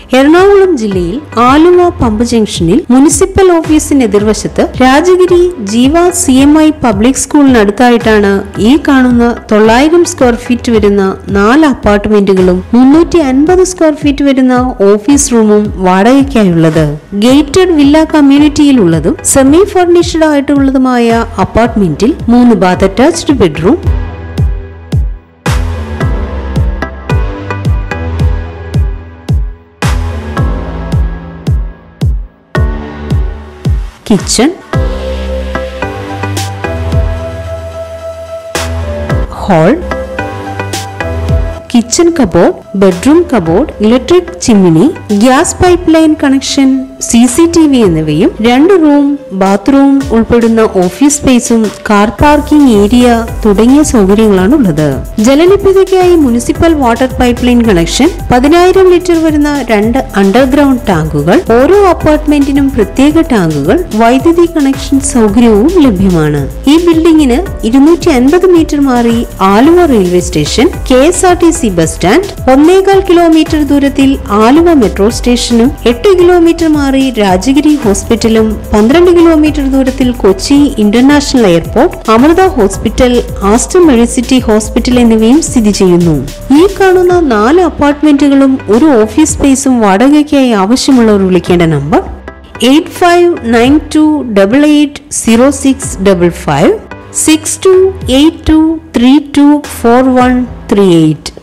എറണാകുളം ജില്ലയിൽ ആലുവ പമ്പ് ജംഗ്ഷനിൽ മുനിസിപ്പൽ ഓഫീസിന് എതിർവശത്ത് Rajagiri Jeeva C M I public സ്കൂളിനടുത്തായിട്ടാണ് ഈ കാണുന്ന തൊള്ളായിരം സ്ക്വയർ ഫീറ്റ് വരുന്ന നാല് അപ്പാർട്ട്മെന്റുകളും മുന്നൂറ്റി അൻപത് സ്ക്വയർ ഫീറ്റ് വരുന്ന ഓഫീസ് റൂമും വാടകയ്ക്കായുള്ളത് ഗേറ്റഡ് വില്ല കമ്മ്യൂണിറ്റിയിലുള്ളതും സെമി ഫർണിഷ്ഡ് ആയിട്ടുള്ളതുമായ അപ്പാർട്ട്മെന്റിൽ മൂന്ന് bath attached bedroom kitchen hall kitchen cupboard bedroom cupboard electric chimney gas pipe line connection C C T V എന്നിവയും രണ്ട് റൂം ബാത്റൂം ഉൾപ്പെടുന്ന ഓഫീസ് സ്പേസും കാർ പാർക്കിംഗ് ഏരിയ തുടങ്ങിയ സൗകര്യങ്ങളാണ് ഉള്ളത് ജലലഭ്യതയ്ക്കായി municipal water pipe line connection പതിനായിരം ലിറ്റർ വരുന്ന രണ്ട് അണ്ടർഗ്രൗണ്ട് ടാങ്കുകൾ ഓരോ അപ്പാർട്ട്മെന്റിനും പ്രത്യേക ടാങ്കുകൾ വൈദ്യുതി കണക്ഷൻ സൗകര്യവും ലഭ്യമാണ് ഈ ബിൽഡിംഗിന് ഇരുന്നൂറ്റി അൻപത് മീറ്റർ മാറി Aluva railway station K S R T C bus stand ഒന്നേകാൽ കിലോമീറ്റർ ദൂരത്തിൽ ആലുവ മെട്രോ സ്റ്റേഷനും എട്ട് കിലോമീറ്റർ മാറി രാജഗിരി ഹോസ്പിറ്റലും പന്ത്രണ്ട് കിലോമീറ്റർ ദൂരത്തിൽ Kochi international airport Amrita hospital Aster Medicity hospital എന്നിവയും സ്ഥിതി ചെയ്യുന്നു ഈ കാണുന്ന നാല് അപ്പാർട്ട്മെന്റുകളും ഒരു ഓഫീസ് സ്പേസും വാടകയ്ക്കായി ആവശ്യമുള്ളവർ വിളിക്കേണ്ട number eight five nine two double eight zero six double five six two eight two three two four one three eight